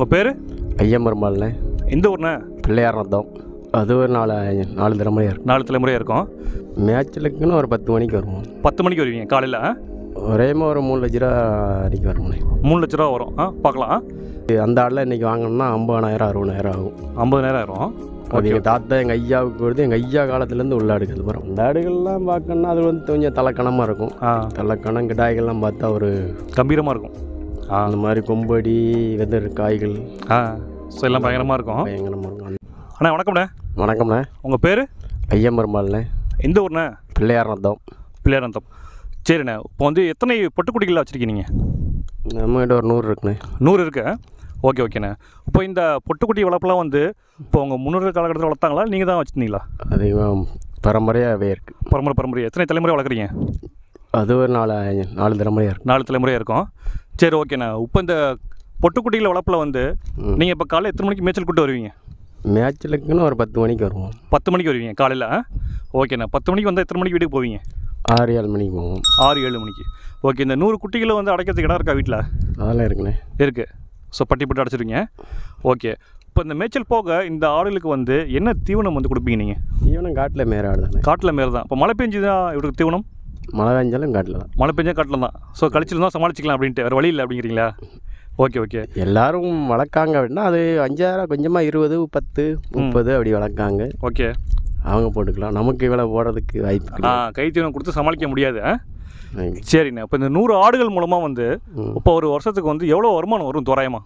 உங்கள் பேர் ஐயம்பெருமாள்னே எந்த ஊர்ண்ணே பிள்ளையார் நத்தம் அது ஒரு நாலு நாலு தினமணியாக இருக்கும் நாலு தலைமுறையாக இருக்கும் மேட்ச்லுக்குன்னு ஒரு பத்து மணிக்கு வருவோம் பத்து மணிக்கு வருவீங்க காலையில் ஒரேமா ஒரு மூணு லட்ச ரூபா வரைக்கும் வருமானே மூணு லட்ச ரூபா வரும் ஆ பார்க்கலாம் அந்த ஆடில் இன்றைக்கி வாங்கினோம்னா ஐம்பதாயிரம் அறுபதாயிரம் ஆகும் ஐம்பதாயிரம் ஆயிரும் அது எங்கள் தாத்தா எங்கள் ஐயாவுக்கு வருது எங்கள் ஐயா காலத்துலேருந்து உள்ள ஆடுகள் வரும் அந்த ஆடுகள்லாம் பார்க்கணுன்னா அது வந்து கொஞ்சம் தலைக்கணமாக இருக்கும் ஆ தலைக்கணம் கிடாய்கள்லாம் பார்த்தா ஒரு கம்பீரமாக இருக்கும் ஆ அந்த மாதிரி கொம்படி வெதர் காய்கள் ஆ ஸோ எல்லாம் பயங்கரமாக இருக்கும் பயங்கரமாக இருக்கும் அண்ணா வணக்கம்ண்ணே வணக்கம்ண்ணே உங்கள் பேர் ஐயம்பெருமாள்ண்ணே எந்த ஊர்ண்ணே பிள்ளையார் நத்தம் பிள்ளையாரந்தம் சரிண்ணே இப்போ வந்து எத்தனை பொட்டுக்குட்டிகள் வச்சுருக்கீங்க நீங்கள் நம்மகிட்ட ஒரு நூறு இருக்குண்ணே நூறு இருக்கு ஓகே ஓகேண்ணே இப்போ இந்த பொட்டுக்குட்டி வளர்ப்புலாம் வந்து இப்போ உங்கள் முன்னோர்கள் காலகட்டத்தில் வளர்த்தாங்களா நீங்கள் தான் வச்சுருந்தீங்களா அதிகம் பரம்பரையாகவே இருக்குது பரம்பரை பரம்பரை எத்தனை தலைமுறை வளர்க்குறீங்க அது ஒரு நாலு நாலு தினமணியாக இருக்கும் நாலு தலைமுறையாக இருக்கும் சரி ஓகேண்ணா இப்போ இந்த பொட்டுக்குட்டிகள் வளர்ப்பில் வந்து ம். நீங்கள் இப்போ காலையில் எத்தனை மணிக்கு மேய்ச்சல் கூட்டு வருவீங்க மேட்ச்லுக்குன்னு ஒரு பத்து மணிக்கு வருவோம் பத்து மணிக்கு வருவீங்க காலையில் ஓகேண்ணா பத்து மணிக்கு வந்தால் எத்தனை மணிக்கு வீட்டுக்கு போவீங்க ஆறு ஏழு மணிக்கு போவோம் ஆறு ஏழு மணிக்கு ஓகே இந்த நூறு குட்டிகளை வந்து அடைக்கிறதுக்கு இடம் இருக்கா வீட்டில் அதெல்லாம் இருக்குண்ணே இருக்குது ஸோ பட்டி போட்டு அடைச்சிருங்க ஓகே இப்போ இந்த மேய்ச்சல் போக இந்த ஆடுகளுக்கு வந்து என்ன தீவனம் வந்து கொடுப்பீங்க நீங்கள் தீவனம் காட்டில் மேற ஆடு தானே காட்டில் மேலே தான் இப்போ மழை பெஞ்சுதா இவருக்கு தீவனம் மழை பெஞ்சாலும் காட்டில் தான் மழை பெஞ்சா காட்டில் தான் ஸோ கழிச்சிருந்தா சமாளிச்சிக்கலாம் அப்படின்ட்டு வேறு வழி இல்லை அப்படிங்கிறீங்களா ஓகே ஓகே எல்லாரும் வளர்க்காங்க அப்படின்னா அது அஞ்சாயிரம் கொஞ்சமாக இருபது பத்து முப்பது அப்படி வளர்க்காங்க ஓகே அவங்க போட்டுக்கலாம் நமக்கு இவ்வளோ போடுறதுக்கு வாய்ப்பு ஆ கிடையாது கை தீவனம் கொடுத்து சமாளிக்க முடியாது ஆ? ம். சரிண்ணே இப்போ இந்த நூறு ஆடுகள் மூலமாக வந்து ம். இப்போ ஒரு வருஷத்துக்கு வந்து எவ்வளோ வருமானம் வரும் தோராயமா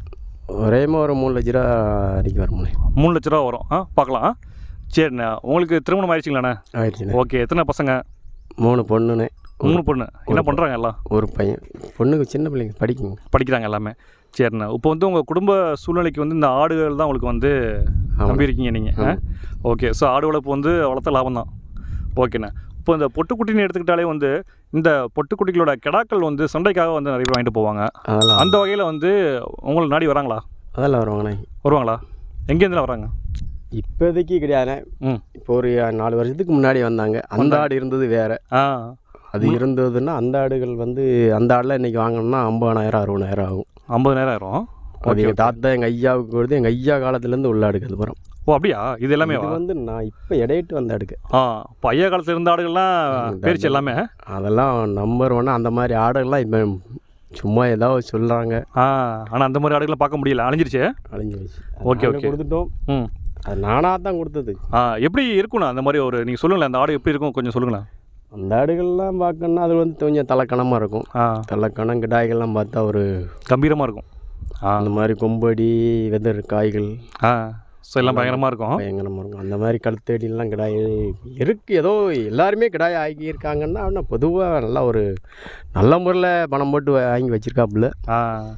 ஒரேமா ஒரு மூணு லட்ச ரூபா வரைக்கும் வருமானே மூணு லட்ச ரூபா வரும் ஆ பார்க்கலாம் ஆ? சரிண்ணே உங்களுக்கு திருமணம் ஆயிடுச்சுங்களாண்ணே ஆயிடுச்சுண்ணே ஓகே எத்தனை பசங்க மூணு பொண்ணுண்ணே மூணு பொண்ணு என்ன பண்ணுறாங்க எல்லாம் ஒரு பையன் பொண்ணுக்கு சின்ன பிள்ளைங்க படிக்குங்க படிக்கிறாங்க எல்லாமே சரிண்ணே இப்போ வந்து உங்கள் குடும்ப சூழ்நிலைக்கு வந்து இந்த ஆடுகள் தான் உங்களுக்கு வந்து ஆமாம். நம்பியிருக்கீங்க நீங்கள் ஓகே ஸோ ஆடு வளர்ப்பு வந்து வளர்த்த லாபம் தான் ஓகேண்ணே இப்போ இந்த பொட்டுக்குட்டின்னு எடுத்துக்கிட்டாலே வந்து இந்த பொட்டுக்குட்டிகளோட கிடாக்கள் வந்து சண்டைக்காக வந்து நிறைய பேர் வாங்கிட்டு போவாங்க அதெல்லாம் அந்த வகையில் வந்து உங்களை நாடி வராங்களா அதெல்லாம் வருவாங்கண்ணே வருவாங்களா எங்கேருந்துல வராங்க இப்போதைக்கு கிடையாதுண்ணே ம் இப்போ ஒரு நாலு வருஷத்துக்கு முன்னாடி வந்தாங்க அந்த ஆடு இருந்தது வேற ஆ அது இருந்ததுன்னா அந்த ஆடுகள் வந்து அந்த ஆடில் இன்றைக்கி வாங்கினோம்னா ஐம்பதாயிரம் அறுபதாயிரம் ஆகும் ஐம்பதுனாயிரம் ஆயிரும் அது எங்கள் தாத்தா எங்கள் ஐயாவுக்கு வருது எங்கள் ஐயா காலத்துலேருந்து உள்ள ஆடுகள் வரும் ஓ அப்படியா இது எல்லாமே இது வந்து நான் இப்போ இடையிட்டு வந்த ஆடுக்கு ஆ இப்போ ஐயா காலத்தில் இருந்த ஆடுகள்லாம் பேரிச்சு எல்லாமே அதெல்லாம் நம்பர் ஒன்று அந்த மாதிரி ஆடுகள்லாம் இப்போ சும்மா ஏதாவது சொல்கிறாங்க ஆ ஆனால் அந்த மாதிரி ஆடுகளை பார்க்க முடியல அழிஞ்சிருச்சு அழிஞ்சு போச்சு ஓகே, நாங்க ஓகே. கொடுத்துட்டோம் ம் அது நானாக தான் கொடுத்தது ஆ எப்படி இருக்குண்ணா அந்த மாதிரி ஒரு நீங்கள் சொல்லுங்களேன் அந்த ஆடு எப்படி இருக்கும் கொஞ்சம் சொல்லுங்களேன் அந்த ஆடுகள்லாம் பார்க்கணுன்னா அது வந்து கொஞ்சம் தலைக்கணமாக இருக்கும் ஆ தலைக்கணம் கிடாய்கள்லாம் பார்த்தா ஒரு கம்பீரமாக இருக்கும் ஆ அந்த மாதிரி கொம்படி வெதர் காய்கள் ஆ ஸோ எல்லாம் பயங்கரமாக இருக்கும் பயங்கரமாக இருக்கும் அந்த மாதிரி கழுத்தடிலாம் கிடாய் இருக்கு ஏதோ எல்லாருமே கிடாய் ஆக்கியிருக்காங்கன்னா ஆனால் பொதுவாக நல்லா ஒரு நல்ல முறையில் பணம் போட்டு வாங்கி வச்சிருக்காப்புல ஆ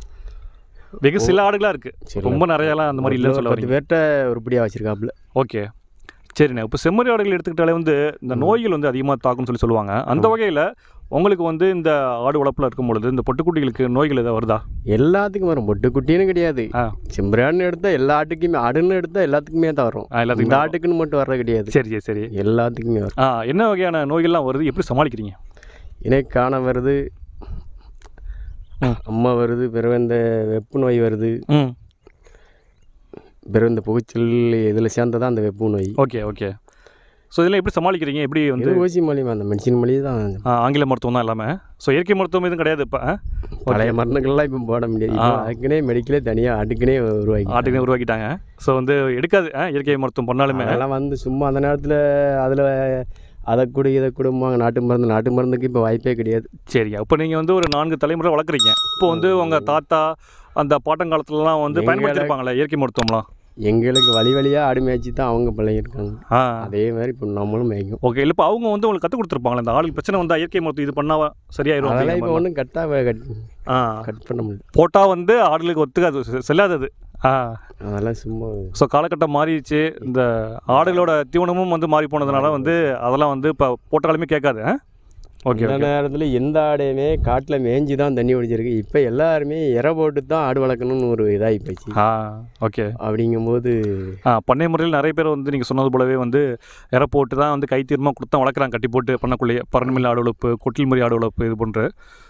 வெகு சில ஆடுகளாக இருக்குது சில. ரொம்ப நிறையலாம் அந்த மாதிரி இல்லைன்னு சொல்ல பத்து வரீங்க பேர்கிட்ட உருப்படியாக வச்சிருக்காப்புல ஓகே சரிண்ணே இப்போ செம்மறி ஆடுகள் எடுத்துக்கிட்டாலே வந்து இந்த நோய்கள் வந்து அதிகமாக தாக்கும்னு சொல்லி சொல்லுவாங்க அந்த வகையில் உங்களுக்கு வந்து இந்த ஆடு வளர்ப்பில் இருக்கும் பொழுது இந்த பொட்டுக்குட்டிகளுக்கு நோய்கள் எதாவது வருதா எல்லாத்துக்கும் வரும் பொட்டு குட்டின்னு கிடையாது ஆ சிம்பிரான்னு எடுத்தால் எல்லா ஆட்டுக்குமே ஆடுன்னு எடுத்தால் எல்லாத்துக்குமே தான் வரும் ஆ, எல்லாத்துக்குமே இந்த ஆட்டுக்குன்னு மட்டும் வர்றது கிடையாது சரி சரி சரி எல்லாத்துக்குமே வரும் ஆ என்ன வகையான நோய்கள்லாம் வருது எப்படி சமாளிக்கிறீங்க இணைக்கான வருது ம். அம்மா வருது பிறகு இந்த வெப்பு நோய் வருது ம் பிறகு இந்த புகைச்சல் இதில் சேர்ந்ததான் அந்த வெப்பு நோய் ஓகே ஓகே ஸோ இதெல்லாம் எப்படி சமாளிக்கிறீங்க எப்படி வந்து இது ஊசி மூலியமாக அந்த மெடிசின் மூலியம் தான் ஆ, ஆங்கில மருத்துவம் தான் எல்லாமே ஸோ இயற்கை மருத்துவம் எதுவும் கிடையாது இப்போ பழைய மருந்துகள்லாம் இப்போ போட முடியாது இப்போ அதுக்குன்னே மெடிக்கலே தனியாக ஆட்டுக்குனே உருவாக்கி ஆட்டுக்கு உருவாக்கிட்டாங்க ஸோ வந்து எடுக்காது ஆ, இயற்கை மருத்துவம் பண்ணாலுமே அதெல்லாம் வந்து சும்மா அந்த நேரத்தில் அதில் அதை கொடு இதை கொடுமாங்க நாட்டு மருந்து நாட்டு மருந்துக்கு இப்போ வாய்ப்பே கிடையாது சரிங்க இப்போ நீங்கள் வந்து ஒரு நான்கு தலைமுறை வளர்க்குறீங்க இப்போ வந்து உங்கள் தாத்தா அந்த பாட்டங்காலத்துலலாம் வந்து எங்களை- பயன்படுத்திருப்பாங்களே இயற்கை மருத்துவம்லாம் எங்களுக்கு வழி வழியாக ஆடு மேய்ச்சி தான் அவங்க பழகிருக்காங்க ஆ அதே மாதிரி இப்போ நம்மளும் மேய்க்கும் ஓகே இல்லை இப்போ அவங்க வந்து உங்களுக்கு கற்றுக் கொடுத்துருப்பாங்களே இந்த ஆளுக்கு பிரச்சனை வந்தால் இயற்கை மருத்துவம் இது பண்ணால் சரியாயிரும் அதெல்லாம் அப்படிங்கிற இப்போ மாதிரி. ஒன்றும் கட்டாக கட் ஆ கட் பண்ண முடியல போட்டால் வந்து ஆடுகளுக்கு ஒத்துக்காது செ- செல்லாதது ஆ அதெல்லாம் சும்மா ஸோ காலகட்டம் மாறிடுச்சு இந்த ஆடுகளோட தீவனமும் வந்து மாறி போனதுனால வந்து அதெல்லாம் வந்து இப்போ போட்டாலுமே கேட்காது ஓகே அந்த நேரத்தில் எந்த ஆடையுமே காட்டில் மேய்ஞ்சி தான் தண்ணி குடிச்சிருக்கு இப்போ எல்லாருமே இறை போட்டு தான் ஆடு வளர்க்கணும்னு ஒரு இதாகி போச்சு ஆ ஓகே அப்படிங்கும்போது ஆ பண்ணை முறையில் நிறைய பேர் வந்து நீங்கள் சொன்னது போலவே வந்து இறை போட்டு தான் வந்து கைத்தீர்மாக கொடுத்தா வளர்க்குறாங்க கட்டி போட்டு பண்ணக்குள்ளேயே பரண்மில் ஆடு வளர்ப்பு கொட்டில் முறை ஆடு வளர்ப்பு இது போன்று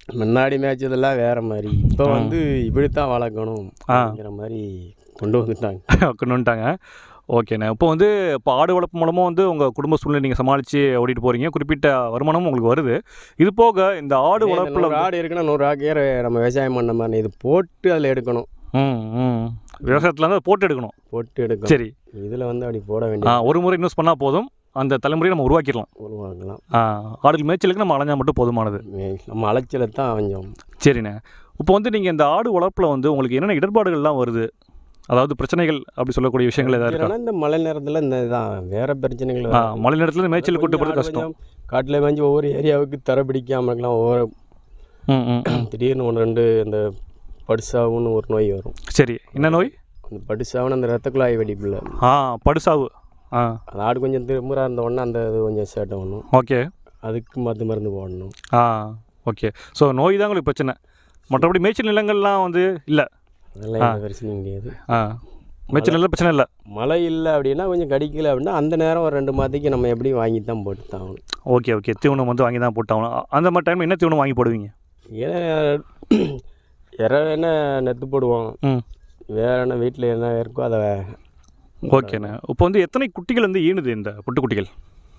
முன்னாடி மேய்ச்சதெல்லாம் வேற மாதிரி இப்போ வந்து இப்படித்தான் வளர்க்கணும் அப்படிங்கிற மாதிரி கொண்டு வந்துட்டாங்க கொண்டு வந்துட்டாங்க ஓகேண்ணே இப்போ வந்து இப்போ ஆடு வளர்ப்பு மூலமாக வந்து உங்கள் குடும்ப சூழ்நிலை நீங்கள் சமாளித்து ஓடிட்டு போகிறீங்க குறிப்பிட்ட வருமானமும் உங்களுக்கு வருது இது போக இந்த ஆடு இதே இந்த வளர்ப்பில் நூறு ஆடு இருக்குன்னா நூறு ஆக்கையர் நம்ம விவசாயம் பண்ண மாதிரி இது போட்டு அதில் எடுக்கணும் ம் ம் விவசாயத்தில் வந்து போட்டு எடுக்கணும் போட்டு எடுக்கணும் சரி இதில் வந்து அப்படி போட ஆ வேண்டிய ஒரு முறை இன்வெஸ்ட் பண்ணால் போதும் அந்த தலைமுறையை நம்ம உருவாக்கிடலாம் உருவாக்கலாம் ஆ ஆடுகள் மேய்ச்சலுக்கு நம்ம அலைஞ்சா மட்டும் போதுமானது மே- நம்ம அலைச்சலை தான் கொஞ்சம் சரிண்ணே இப்போ வந்து நீங்கள் இந்த ஆடு வளர்ப்பில் வந்து உங்களுக்கு என்னென்ன இடர்பாடுகள்லாம் வருது அதாவது பிரச்சனைகள் அப்படி சொல்லக்கூடிய விஷயங்கள் ஏதாவது இருக்கா பிரச்சனைனா இந்த மழை நேரத்தில் இந்த இதான் வேற பிரச்சனைகள் ஆ வராது. மழை நேரத்தில் மேய்ச்சல் கூட்டு போகிறது கொஞ்சம் கஷ்டம் கொஞ்சம் காட்டில் மேய்ஞ்சி ஒவ்வொரு ஏரியாவுக்கு தர பிடிக்காம இருக்கலாம் ஒவ்வொரு ம் ம் திடீர்னு ஒன்று ரெண்டு அந்த படுசாவுன்னு ஒரு நோய் வரும் சரி என்ன நோய் அந்த படுசாவுன்னு அந்த ரத்த குழாய் வெடிப்பில் ஆ படுசாவு ஆ அந்த ஆடு கொஞ்சம் திரும்புறா இருந்த உடனே அந்த இது கொஞ்சம் சேட்டை பண்ணணும் ஓகே அதுக்கு மருந்து மருந்து போடணும் ஆ ஓகே ஸோ நோய் தான் உங்களுக்கு பிரச்சனை மற்றபடி மேய்ச்சல் நிலங்கள்லாம் வந்து இல்லை அதெல்லாம் எந்த பிரச்சனையும் கிடையாது ஆ மேய்ச்சல் நிலம் பிரச்சனை இல்லை மழை இல்லை அப்படின்னா கொஞ்சம் கடிக்கல அப்படின்னா அந்த நேரம் ஒரு ரெண்டு மாதத்துக்கு நம்ம எப்படியும் வாங்கி தான் போட்டு தான் ஆகணும் ஓகே ஓகே தீவனம் வந்து வாங்கி தான் போட்டாகணும் அ- அந்த மாதிரி டைம் என்ன தீவனம் வாங்கி போடுவீங்க ஏன்னா இற என்ன நெத்து போடுவோம் ம் வேற என்ன வீட்டில் என்ன இருக்கோ அதை ஓகேண்ணே இப்போ வந்து எத்தனை குட்டிகள் வந்து ஈனுது இந்த புட்டுக்குட்டிகள்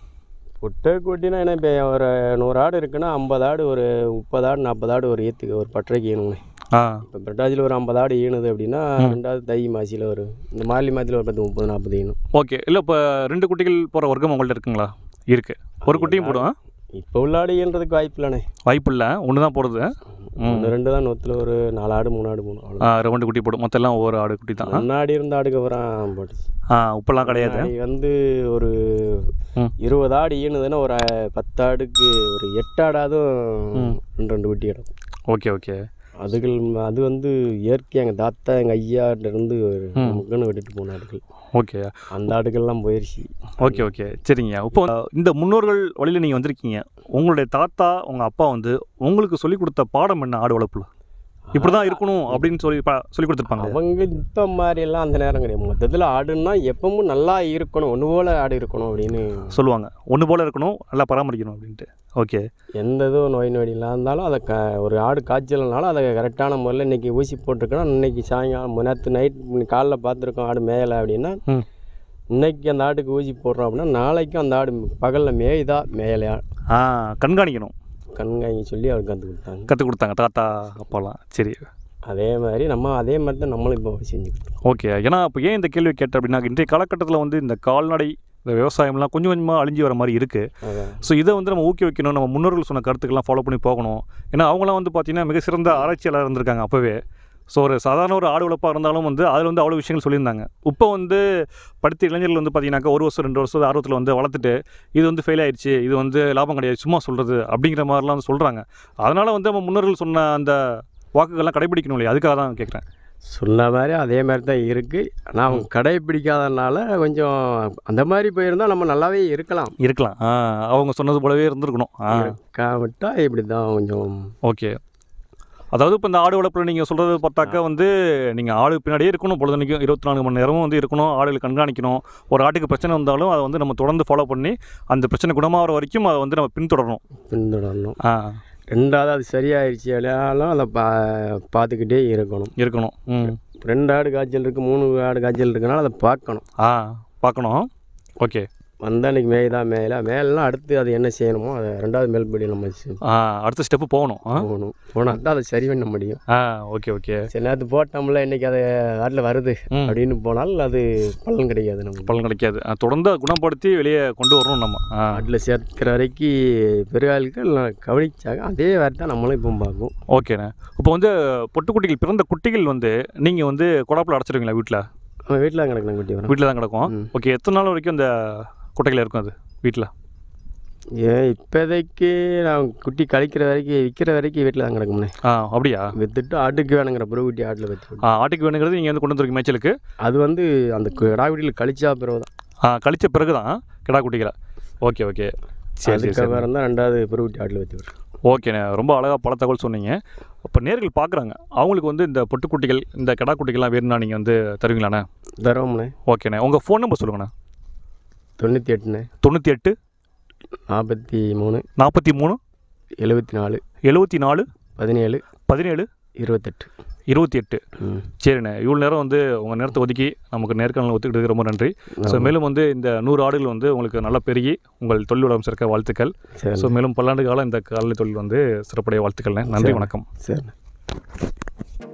புட்டை கூட்டினா என்ன இப்போ ஒரு நூறு ஆடு இருக்குன்னா ஐம்பது ஆடு ஒரு முப்பது ஆடு நாற்பது ஆடு ஒரு ஏற்றுக்கு ஒரு பட்டறைக்கு ஈணுங்க ஆ இப்போ பிரட்டாஜில் ஒரு ஐம்பது ஆடு ஈணுது அப்படின்னா ரெண்டாவது தை மாசியில் ஒரு இந்த மாலி மாதத்தில் ஒரு பத்து முப்பது நாற்பது ஈணும் ஓகே இல்லை இப்போ ரெண்டு குட்டிகள் போகிற வர்க்கம் உங்கள்ட்ட இருக்குங்களா இருக்குது ஒரு குட்டியும் போடுவேன் இப்போ உள்ள ஆடு ஈன்றதுக்கு வாய்ப்பு இல்லைண்ணே வாய்ப்பு இல்லை ஒன்று தான் போடுது ஒன்று ரெண்டு தான் நூற்றில் ஒரு நாலு ஆடு மூணு ஆடு மூணு அவ்வளோ ஆ, ரெண்டு குட்டி போடும் மொத்தம் எல்லாம் ஒவ்வொரு ஆடு குட்டி தான் முன்னாடி இருந்த ஆடுக்கு அப்புறம் போட்டுச்சு ஆ உப்பெல்லாம் கிடையாது முன்னாடி வந்து ஒரு ம். இருபது ஆடு ஈனுதுன்னா ஒரு பத்து ஆடுக்கு ஒரு எட்டு ஆடாதும் ரெண்டு ரெண்டு குட்டி கிடக்கும் ஓகே ஓகே அதுகள் ம- அது வந்து இயற்கை எங்கள் தாத்தா எங்கள் ஐயாட்ட இருந்து ஒரு நமக்குன்னு விட்டுட்டு போன ஆடுகள் ஓகே அந்த ஆடுகள்லாம் போயிடுச்சு ஓகே ஓகே சரிங்க இப்போ அஹ், இந்த முன்னோர்கள் வழியில் நீங்கள் வந்திருக்கீங்க உங்களுடைய தாத்தா உங்கள் அப்பா வந்து உங்களுக்கு சொல்லிக் கொடுத்த பாடம் என்ன ஆடு வளர்ப்புல இப்படி தான் இருக்கணும் அப்படின்னு சொல்லி ப- சொல்லி கொடுத்துருப்பாங்க அவங்க இப்போ மாதிரியெல்லாம் அந்த நேரம் கிடையாது மொத்தத்தில் ஆடுன்னா எப்பவும் நல்லா இருக்கணும் ஒன்று போல் ஆடு இருக்கணும் அப்படின்னு சொல்லுவாங்க ஒன்று போல் இருக்கணும் நல்லா பராமரிக்கணும் அப்படின்ட்டு ஓகே எந்த இதுவும் நோய் நொடி இல்லாம இருந்தாலும் அதை க ஒரு ஆடு காய்ச்சல்னாலும் அதை கரெக்டான முறையில் இன்றைக்கி ஊசி போட்டிருக்கோம் இன்னைக்கு சாயங்காலம் நேற்று நைட் காலைல பார்த்துருக்கோம் ஆடு மேயலை அப்படின்னா ம் இன்னைக்கு அந்த ஆட்டுக்கு ஊசி போடுறோம் அப்படின்னா நாளைக்கும் அந்த ஆடு பகலில் மேயுதா மேயலையா ஆ கண்காணிக்கணும் கண்காணி சொல்லி அவருக்கு கற்றுக் கொடுத்தாங்க கற்றுக் கொடுத்தாங்க தாத்தா அப்பாலாம் சரி அதே மாதிரி நம்ம அதே மாதிரி தான் நம்மளும் இப்போ செஞ்சுக்கிட்டு இருக்கோம். ஓகே ஏன்னா இப்போ ஏன் இந்த கேள்வி கேட்டேன் அப்படின்னா இன்றைய காலகட்டத்தில் வந்து இந்த கால்நடை இந்த விவசாயம்லாம் கொஞ்சம் கொஞ்சமாக அழிஞ்சு வர மாதிரி இருக்குது அதான் ஸோ இதை வந்து நம்ம ஊக்குவிக்கணும் நம்ம முன்னோர்கள் சொன்ன கருத்துக்கெல்லாம் ஃபாலோ பண்ணி போகணும் ஏன்னா அவங்களாம் வந்து பார்த்திங்கன்னா மிக சிறந்த ஆராய்ச்சியாளர் இருந்திருக்காங்க அப்போவே ஸோ ஒரு சாதாரண ஒரு ஆடு வளர்ப்பாக இருந்தாலும் வந்து அதில் வந்து அவ்வளோ விஷயங்கள் சொல்லியிருந்தாங்க இப்போ வந்து படித்த இளைஞர்கள் வந்து பார்த்தீங்கன்னாக்கா ஒரு வருஷம் ரெண்டு வருஷம் ஆர்வத்தில் வந்து வளர்த்துட்டு இது வந்து ஃபெயில் ஆயிடுச்சு இது வந்து லாபம் கிடையாது சும்மா சொல்கிறது அப்படிங்கிற மாதிரிலாம் வந்து சொல்கிறாங்க அதனால் வந்து நம்ம முன்னோர்கள் சொன்ன அந்த வாக்குகள்லாம் கடைபிடிக்கணும் இல்லையா அதுக்காக தான் கேட்குறேன் சொன்ன மாதிரி அதே மாதிரி தான் இருக்குது ஆனால் அவங்க கடைப்பிடிக்காதனால கொஞ்சம் அந்த மாதிரி போயிருந்தால் நம்ம நல்லாவே இருக்கலாம் இருக்கலாம் ஆ, அவங்க சொன்னது போலவே இருந்திருக்கணும் ஆ இருக்காவிட்டா இப்படி தான் கொஞ்சம் ஓகே அதாவது இப்போ இந்த ஆடு வளர்ப்பில் நீங்கள் சொல்கிறது பார்த்தாக்கா வந்து நீங்கள் ஆடு பின்னாடியே இருக்கணும் பொழுதுனைக்கும் இருபத்தி நான்கு மணி நேரமும் வந்து இருக்கணும் ஆடுகளை கண்காணிக்கணும் ஒரு ஆட்டுக்கு பிரச்சனை வந்தாலும் அதை வந்து நம்ம தொடர்ந்து ஃபாலோ பண்ணி அந்த பிரச்சனை குணமாகிற வரைக்கும் அதை வந்து நம்ம பின்தொடரணும் பின்தொடரணும் ஆ ரெண்டாவது அது சரியாயிருச்சு இல்லைனாலும் அதை பா பார்த்துக்கிட்டே இருக்கணும் இருக்கணும் ம் ரெண்டு ஆடு காய்ச்சல் இருக்குது மூணு ஆடு காய்ச்சல் இருக்குனால அதை பார்க்கணும் ஆ பார்க்கணும் ஓகே வந்த அன்றைக்கி மேய்தா மேயல மேலாம் அடுத்து அது என்ன செய்யணுமோ அதை ரெண்டாவது மேல்படி நம்ம செ- ஆ அடுத்த ஸ்டெப்பு போகணும் ஆ போகணும் போனால் தான் அதை சரி பண்ண முடியும் ஆ ஓகே ஓகே சரி நேற்று போட்டோம்ல இன்றைக்கி அதை ஆட்டில் வருது ம். அப்படின்னு போனால் அது பலன் கிடைக்காது நமக்கு பலன் கிடைக்காது ஆ, தொடர்ந்து அதை குணப்படுத்தி வெளியே கொண்டு வரணும் நம்ம ஆ ஆட்டில் சேர்க்கிற வரைக்கும் பெருகால்கள் கவனிச்சாங்க அதே வேறு தான் நம்மளும் இப்போ பார்க்கும் ஓகேண்ணே இப்போ வந்து பொட்டுக்குட்டிகள் பிறந்த குட்டிகள் வந்து நீங்கள் வந்து கொடாப்பில் அடைச்சிருவீங்களா வீட்டில் நம்ம வீட்டில் கிடக்கு குட்டி வரோம் வீட்டில் தான் கிடக்கும் ம். ஓகே எத்தனை நாள் வரைக்கும் அந்த குட்டைகள் இருக்கும் அது வீட்டில் ஏன் இப்போதைக்கு நான் குட்டி கழிக்கிற வரைக்கும் விற்கிற வரைக்கும் வீட்டில் தான் கிடக்கும்ண்ணே ஆ அப்படியா விற்றுட்டு ஆட்டுக்கு வேணுங்கிற பிறகு குட்டி ஆட்டில் வச்சு ஆ ஆட்டுக்கு வேணுங்கிறது நீங்கள் வந்து கொண்டு வந்துருக்கீங்க மேய்ச்சலுக்கு அது வந்து அந்த கிடா குட்டியில் கழிச்சா பிறகு தான் ஆ கழிச்ச பிறகு தான் கிடா குட்டிகளை ஓகே ஓகே சரி சரி சரி அதுக்கப்புறம் தான் ரெண்டாவது பிறகு குட்டி ஆட்டில் வச்சு விட்றோம் ஓகேண்ணே ரொம்ப அழகாக பல தகவல் சொன்னீங்க இப்போ நேர்கள் பார்க்குறாங்க அவங்களுக்கு வந்து இந்த பொட்டுக்குட்டிகள் இந்த கிடா குட்டிகள்லாம் வேணும்னா நீங்கள் வந்து தருவீங்களாண்ணே தரோம்ண்ணே ஓகேண்ணே உங்கள் ஃபோன் நம்பர் சொல்லுங்கண்ணே தொண்ணூற்றி எட்டுண்ணே தொண்ணூற்றி எட்டு நாற்பத்தி மூணு நாற்பத்தி மூணு எழுபத்தி நாலு எழுபத்தி நாலு பதினேழு பதினேழு இருபத்தெட்டு இருபத்தி எட்டு ம் சரிண்ணே இவ்வளோ நேரம் வந்து உங்கள் நேரத்தை ஒதுக்கி நமக்கு நேர்காணல் ஒத்துக்கிட்டதுக்கு ரொம்ப நன்றி ஸோ மேலும் வந்து இந்த நூறு ஆடுகள் வந்து உங்களுக்கு நல்லா பெருகி உங்கள் தொழில் வளம் சிறக்க வாழ்த்துக்கள் சரி ஸோ மேலும் பல்லாண்டு காலம் இந்த காலை தொழில் வந்து சிறப்புடைய வாழ்த்துக்கள்ண்ணே நன்றி வணக்கம் சரி